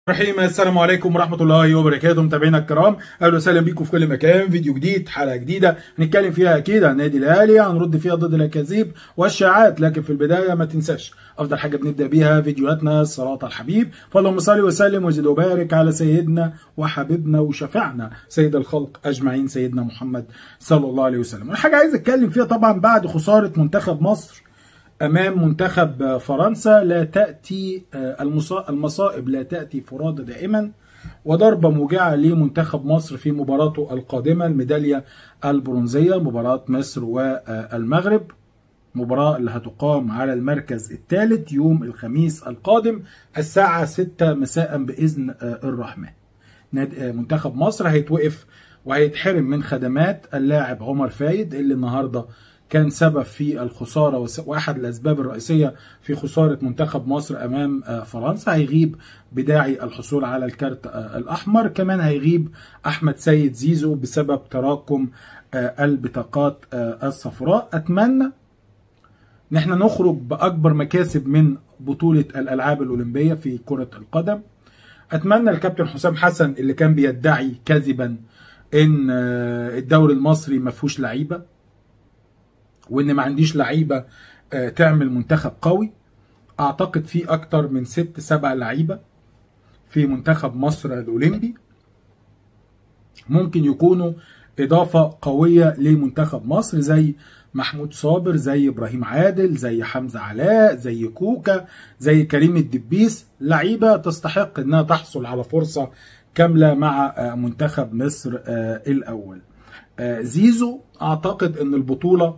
رحيم السلام عليكم ورحمة الله وبركاته متابعينا الكرام اهلا وسهلا بيكم في كل مكان فيديو جديد حلقة جديدة هنتكلم فيها اكيد عن النادي الاهلي هنرد فيها ضد الاكاذيب والشائعات لكن في البداية ما تنساش افضل حاجة بنبدأ بيها فيديوهاتنا الصلاة على الحبيب فاللهم صل وسلم وزد وبارك على سيدنا وحبيبنا وشفيعنا سيد الخلق اجمعين سيدنا محمد صلى الله عليه وسلم الحاجة عايز اتكلم فيها طبعا بعد خسارة منتخب مصر امام منتخب فرنسا لا تاتي المصائب لا تاتي فرادى دائما وضربه موجعه لمنتخب مصر في مباراته القادمه الميداليه البرونزيه مباراه مصر والمغرب مباراة اللي هتقام على المركز الثالث يوم الخميس القادم الساعة 6 مساء بإذن الرحمن منتخب مصر هيتوقف وهيتحرم من خدمات اللاعب عمر فايد اللي النهارده كان سبب في الخساره واحد الاسباب الرئيسيه في خساره منتخب مصر امام فرنسا هيغيب بداعي الحصول على الكارت الاحمر كمان هيغيب احمد سيد زيزو بسبب تراكم البطاقات الصفراء اتمنى ان احنا نخرج باكبر مكاسب من بطوله الالعاب الاولمبيه في كره القدم اتمنى الكابتن حسام حسن اللي كان بيدعي كذبا ان الدوري المصري ما فيهوش لعيبه وان ما عنديش لعيبه تعمل منتخب قوي اعتقد في اكتر من ست سبع لعيبه في منتخب مصر الاولمبي ممكن يكونوا اضافه قويه لمنتخب مصر زي محمود صابر زي ابراهيم عادل زي حمزه علاء زي كوكا زي كريم الدبيس لعيبه تستحق انها تحصل على فرصه كامله مع منتخب مصر الاول زيزو اعتقد ان البطوله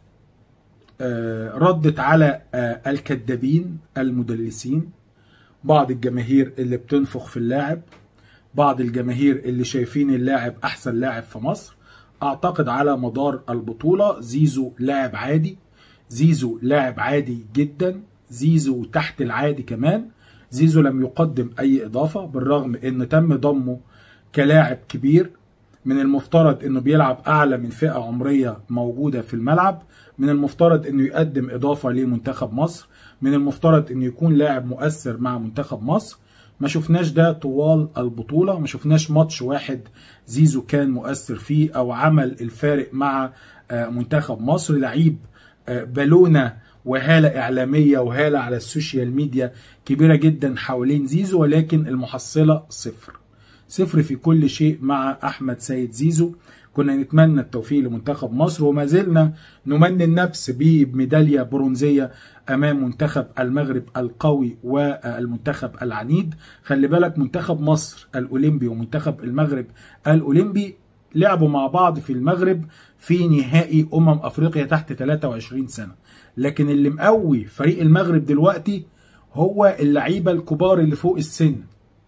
ردت على الكذابين المدلسين بعض الجماهير اللي بتنفخ في اللاعب بعض الجماهير اللي شايفين اللاعب احسن لاعب في مصر اعتقد على مدار البطولة زيزو لاعب عادي زيزو لاعب عادي جدا زيزو تحت العادي كمان زيزو لم يقدم اي اضافة بالرغم ان تم ضمه كلاعب كبير من المفترض انه بيلعب اعلى من فئة عمرية موجودة في الملعب من المفترض انه يقدم اضافه لمنتخب مصر من المفترض انه يكون لاعب مؤثر مع منتخب مصر ما شفناش ده طوال البطوله ما شفناش ماتش واحد زيزو كان مؤثر فيه او عمل الفارق مع منتخب مصر لعيب بالونه وهاله اعلاميه وهاله على السوشيال ميديا كبيره جدا حوالين زيزو ولكن المحصله صفر صفر في كل شيء مع احمد سيد زيزو كنا نتمنى التوفيق لمنتخب مصر وما زلنا نمني النفس بميداليه برونزيه امام منتخب المغرب القوي والمنتخب العنيد خلي بالك منتخب مصر الاولمبي ومنتخب المغرب الاولمبي لعبوا مع بعض في المغرب في نهائي امم افريقيا تحت 23 سنه لكن اللي مقوي فريق المغرب دلوقتي هو اللعيبه الكبار اللي فوق السن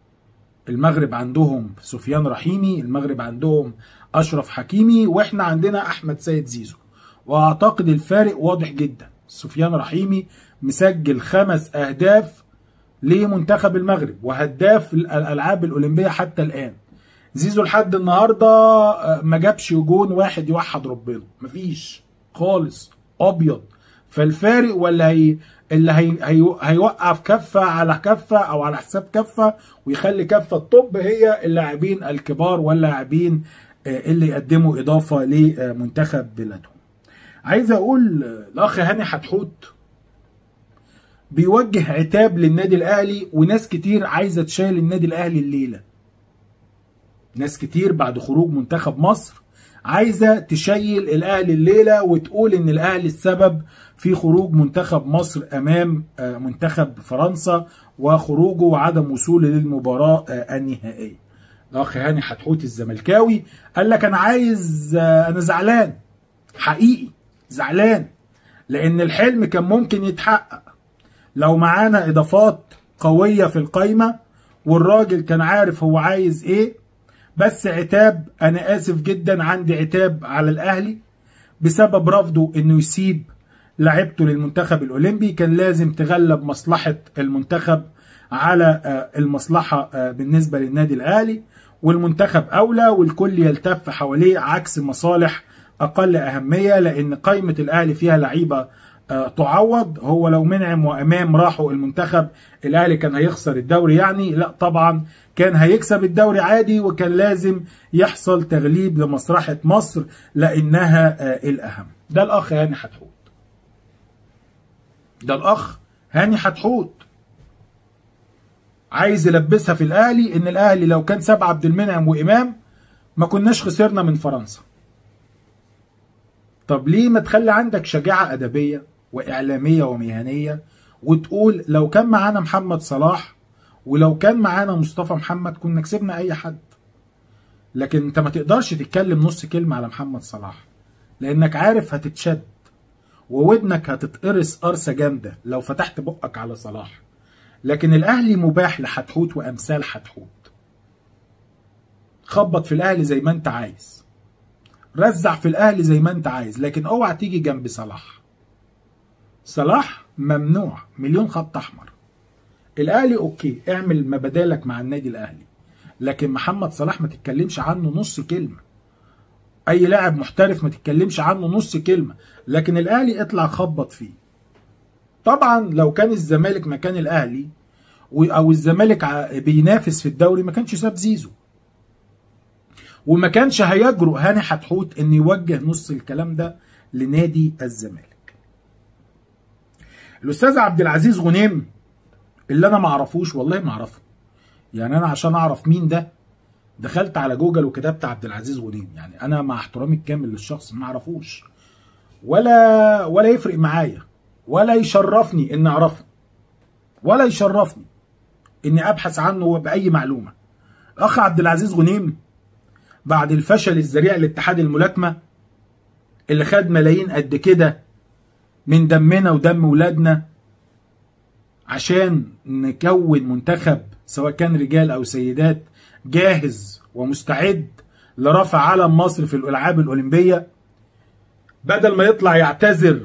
المغرب عندهم سفيان رحيمي المغرب عندهم اشرف حكيمي واحنا عندنا احمد سيد زيزو واعتقد الفارق واضح جدا سفيان رحيمي مسجل خمس اهداف لمنتخب المغرب وهداف الالعاب الاولمبيه حتى الان زيزو لحد النهارده ما جابش جون واحد يوحد ربنا مفيش خالص ابيض فالفارق ولا هي اللي هي هي هيوقع في كفه على كفه او على حساب كفه ويخلي كفه الطب هي اللاعبين الكبار واللاعبين اللي يقدموا اضافه لمنتخب بلادهم. عايز اقول الاخ هاني حتحوت بيوجه عتاب للنادي الاهلي وناس كتير عايزه تشيل النادي الاهلي الليله. ناس كتير بعد خروج منتخب مصر عايزه تشيل الاهلي الليله وتقول ان الاهلي السبب في خروج منتخب مصر امام منتخب فرنسا وخروجه وعدم وصوله للمباراه النهائيه. الاخ هاني حتحوت الزملكاوي قال لك انا عايز انا زعلان حقيقي زعلان لان الحلم كان ممكن يتحقق لو معانا اضافات قويه في القايمه والراجل كان عارف هو عايز ايه بس عتاب انا اسف جدا عندي عتاب على الاهلي بسبب رفضه انه يسيب لعبته للمنتخب الاولمبي كان لازم تغلب مصلحه المنتخب على المصلحه بالنسبه للنادي الاهلي والمنتخب اولى والكل يلتف حواليه عكس مصالح اقل اهميه لان قائمه الاهلي فيها لعيبه آه، تعوض هو لو منعم وامام راحوا المنتخب الاهلي كان هيخسر الدوري يعني لا طبعا كان هيكسب الدوري عادي وكان لازم يحصل تغليب لمصلحه مصر لانها آه، الاهم ده الاخ هاني حتحوت ده الاخ هاني حتحوت عايز يلبسها في الاهلي ان الاهلي لو كان ساب عبد المنعم وامام ما كناش خسرنا من فرنسا طب ليه ما تخلي عندك شجاعه ادبيه واعلاميه ومهنيه وتقول لو كان معانا محمد صلاح ولو كان معانا مصطفى محمد كنا كسبنا اي حد لكن انت ما تقدرش تتكلم نص كلمه على محمد صلاح لانك عارف هتتشد وودنك هتتقرص قرصه جامده لو فتحت بقك على صلاح لكن الاهلي مباح لحتحوت وامثال حتحوت خبط في الاهلي زي ما انت عايز رزع في الاهلي زي ما انت عايز لكن اوعى تيجي جنب صلاح صلاح ممنوع مليون خط احمر الاهلي اوكي اعمل ما بدالك مع النادي الاهلي لكن محمد صلاح ما تتكلمش عنه نص كلمه اي لاعب محترف ما تتكلمش عنه نص كلمه لكن الاهلي اطلع خبط فيه طبعا لو كان الزمالك مكان الاهلي او الزمالك بينافس في الدوري ما كانش ساب زيزو وما كانش هيجرؤ هاني حتحوت ان يوجه نص الكلام ده لنادي الزمالك الاستاذ عبد العزيز غنيم اللي انا ما اعرفوش والله ما اعرفه يعني انا عشان اعرف مين ده دخلت على جوجل وكتبت عبد العزيز غنيم يعني انا مع احترامي الكامل للشخص ما اعرفوش ولا ولا يفرق معايا ولا يشرفني ان اعرفه ولا يشرفني اني ابحث عنه باي معلومه الاخ عبد العزيز غنيم بعد الفشل الذريع لاتحاد الملاكمه اللي خد ملايين قد كده من دمنا ودم ولادنا عشان نكون منتخب سواء كان رجال او سيدات جاهز ومستعد لرفع علم مصر في الالعاب الاولمبيه بدل ما يطلع يعتذر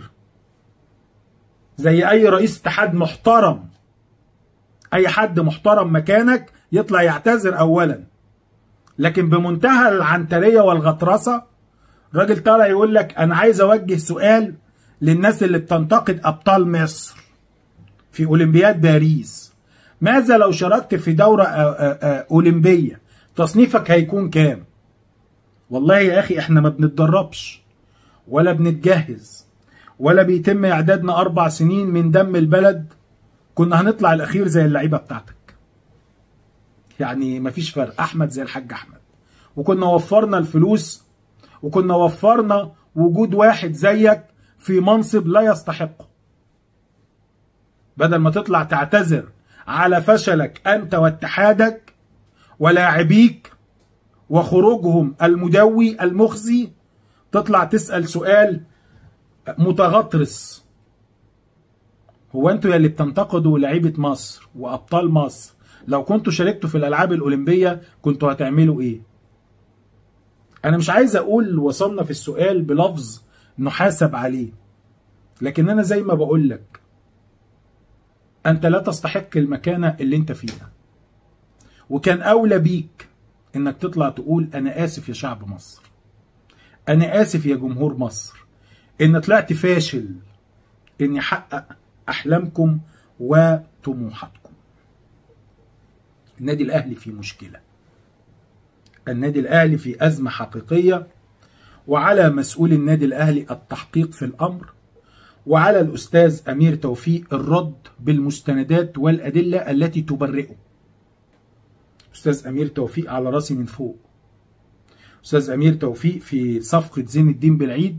زي اي رئيس اتحاد محترم اي حد محترم مكانك يطلع يعتذر اولا لكن بمنتهى العنتريه والغطرسه راجل طالع يقول لك انا عايز اوجه سؤال للناس اللي بتنتقد ابطال مصر في اولمبياد باريس ماذا لو شاركت في دوره اولمبيه تصنيفك هيكون كام والله يا اخي احنا ما بنتدربش ولا بنتجهز ولا بيتم اعدادنا اربع سنين من دم البلد كنا هنطلع الاخير زي اللعيبه بتاعتك يعني مفيش فرق احمد زي الحاج احمد وكنا وفرنا الفلوس وكنا وفرنا وجود واحد زيك في منصب لا يستحقه بدل ما تطلع تعتذر على فشلك انت واتحادك ولاعبيك وخروجهم المدوي المخزي تطلع تسأل سؤال متغطرس هو انتوا يا اللي بتنتقدوا لعيبه مصر وابطال مصر لو كنتوا شاركتوا في الالعاب الاولمبيه كنتوا هتعملوا ايه انا مش عايز اقول وصلنا في السؤال بلفظ نحاسب عليه لكن انا زي ما بقول لك انت لا تستحق المكانه اللي انت فيها وكان اولى بيك انك تطلع تقول انا اسف يا شعب مصر انا اسف يا جمهور مصر ان طلعت فاشل اني احقق احلامكم وطموحاتكم النادي الاهلي في مشكله النادي الاهلي في ازمه حقيقيه وعلى مسؤول النادي الاهلي التحقيق في الامر وعلى الاستاذ امير توفيق الرد بالمستندات والادله التي تبرئه استاذ امير توفيق على راسي من فوق استاذ امير توفيق في صفقه زين الدين بالعيد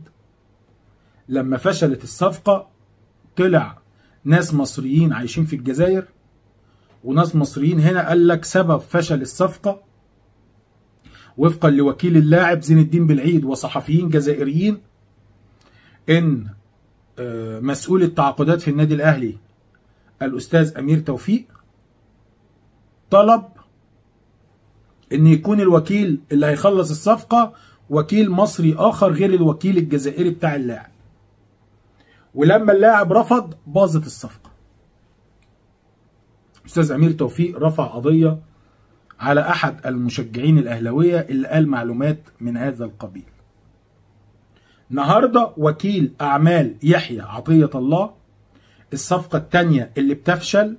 لما فشلت الصفقه طلع ناس مصريين عايشين في الجزائر وناس مصريين هنا قال لك سبب فشل الصفقه وفقا لوكيل اللاعب زين الدين بالعيد وصحفيين جزائريين ان مسؤول التعاقدات في النادي الاهلي الاستاذ امير توفيق طلب ان يكون الوكيل اللي هيخلص الصفقه وكيل مصري اخر غير الوكيل الجزائري بتاع اللاعب ولما اللاعب رفض باظت الصفقه استاذ امير توفيق رفع قضيه على احد المشجعين الاهلاويه اللي قال معلومات من هذا القبيل النهارده وكيل اعمال يحيى عطيه الله الصفقه الثانيه اللي بتفشل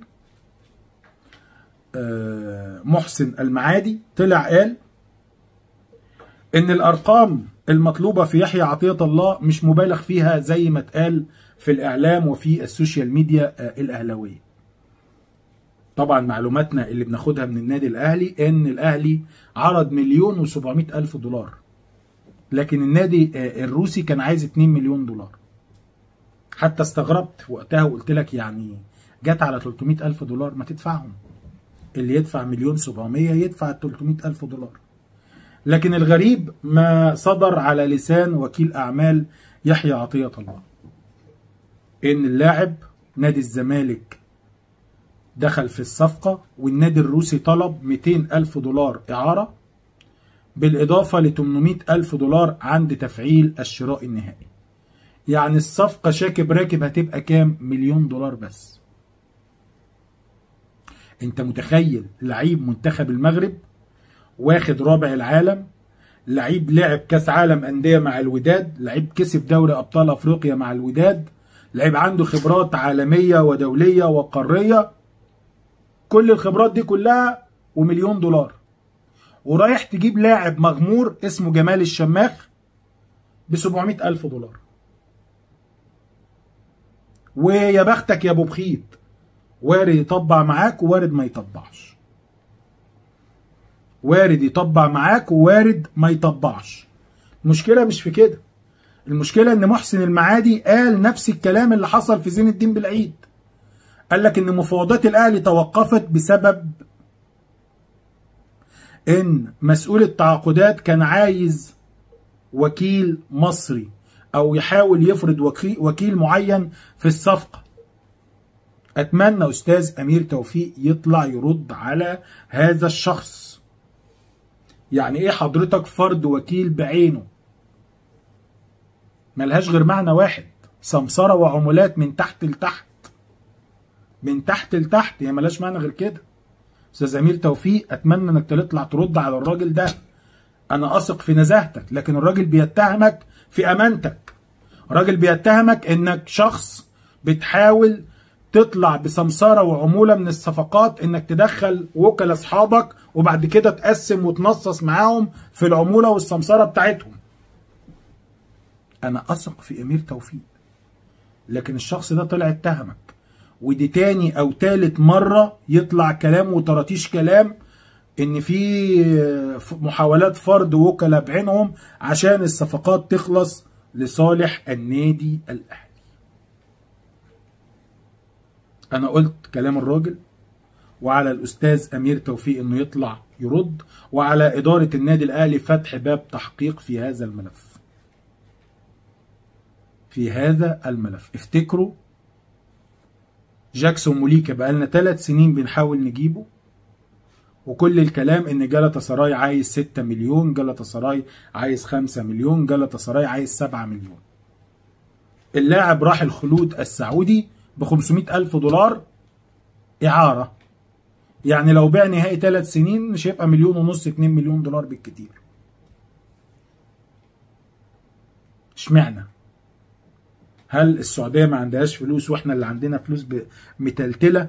محسن المعادي طلع قال ان الارقام المطلوبه في يحيى عطيه الله مش مبالغ فيها زي ما اتقال في الاعلام وفي السوشيال ميديا الاهلاويه طبعا معلوماتنا اللي بناخدها من النادي الاهلي ان الاهلي عرض مليون و الف دولار لكن النادي الروسي كان عايز 2 مليون دولار حتى استغربت وقتها وقلت لك يعني جت على 300 الف دولار ما تدفعهم اللي يدفع مليون 700 يدفع 300 الف دولار لكن الغريب ما صدر على لسان وكيل اعمال يحيى عطيه الله ان اللاعب نادي الزمالك دخل في الصفقة والنادي الروسي طلب 200 ألف دولار إعارة بالإضافة ل 800 ألف دولار عند تفعيل الشراء النهائي يعني الصفقة شاكب راكب هتبقى كام مليون دولار بس انت متخيل لعيب منتخب المغرب واخد رابع العالم لعيب لعب كاس عالم أندية مع الوداد لعيب كسب دوري أبطال أفريقيا مع الوداد لعيب عنده خبرات عالمية ودولية وقارية كل الخبرات دي كلها ومليون دولار ورايح تجيب لاعب مغمور اسمه جمال الشماخ ب 700 ألف دولار ويا بختك يا ابو بخيت وارد يطبع معاك ووارد ما يطبعش وارد يطبع معاك ووارد ما يطبعش المشكله مش في كده المشكله ان محسن المعادي قال نفس الكلام اللي حصل في زين الدين بالعيد قال لك ان مفاوضات الاهلي توقفت بسبب ان مسؤول التعاقدات كان عايز وكيل مصري او يحاول يفرض وكيل, وكيل معين في الصفقه اتمنى استاذ امير توفيق يطلع يرد على هذا الشخص يعني ايه حضرتك فرض وكيل بعينه ملهاش غير معنى واحد سمسره وعمولات من تحت لتحت من تحت لتحت هي ملهاش معنى غير كده استاذ امير توفيق اتمنى انك تطلع ترد على الراجل ده انا اثق في نزاهتك لكن الراجل بيتهمك في امانتك راجل بيتهمك انك شخص بتحاول تطلع بسمساره وعموله من الصفقات انك تدخل وكلاء اصحابك وبعد كده تقسم وتنصص معاهم في العموله والسمساره بتاعتهم انا اثق في امير توفيق لكن الشخص ده طلع اتهمك ودي تاني او تالت مرة يطلع كلام وطراطيش كلام ان في محاولات فرض وكلاء بعينهم عشان الصفقات تخلص لصالح النادي الاهلي انا قلت كلام الراجل وعلى الاستاذ امير توفيق انه يطلع يرد وعلى اداره النادي الاهلي فتح باب تحقيق في هذا الملف في هذا الملف افتكروا جاكسون موليكا بقالنا ثلاث سنين بنحاول نجيبه وكل الكلام ان جلطة سراي عايز 6 مليون جلطة سراي عايز 5 مليون جلطة سراي عايز 7 مليون اللاعب راح الخلود السعودي ب 500 ألف دولار إعارة يعني لو بيع نهائي ثلاث سنين مش هيبقى مليون ونص 2 مليون دولار بالكتير اشمعنى هل السعودية ما عندهاش فلوس واحنا اللي عندنا فلوس متلتلة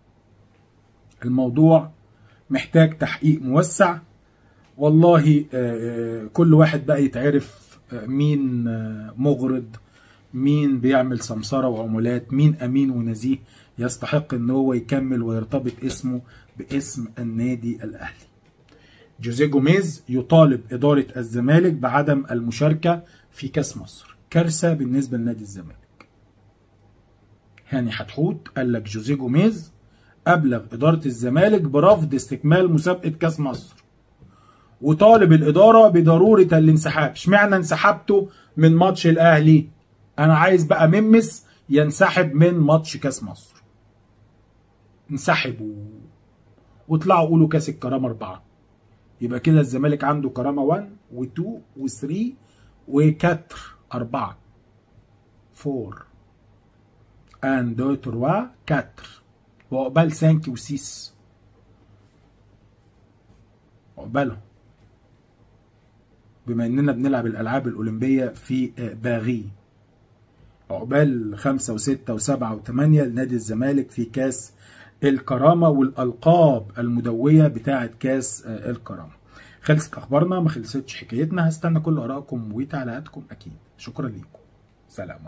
الموضوع محتاج تحقيق موسع والله كل واحد بقى يتعرف مين مغرض مين بيعمل سمسرة وعمولات مين أمين ونزيه يستحق ان هو يكمل ويرتبط اسمه باسم النادي الأهلي جوزيه جوميز يطالب إدارة الزمالك بعدم المشاركة في كأس مصر كارثة بالنسبة لنادي الزمالك هاني حتحوت قال لك جوزيه جوميز أبلغ إدارة الزمالك برفض استكمال مسابقة كأس مصر وطالب الإدارة بضرورة الانسحاب اشمعنى انسحبته من ماتش الأهلي أنا عايز بقى ممس ينسحب من ماتش كأس مصر انسحبوا واطلعوا قولوا كأس الكرامة أربعة يبقى كده الزمالك عنده كرامة 1 و2 و3 و4 أربعة فور ان دو تروا كاتر وعقبال سانك وسيس عقبالهم بما اننا بنلعب الالعاب الاولمبيه في باغي عقبال خمسة وستة وسبعة وثمانية لنادي الزمالك في كاس الكرامة والألقاب المدوية بتاعة كاس الكرامة خلصت أخبارنا ما خلصتش حكايتنا هستنى كل آرائكم وتعليقاتكم أكيد شكرا لكم سلام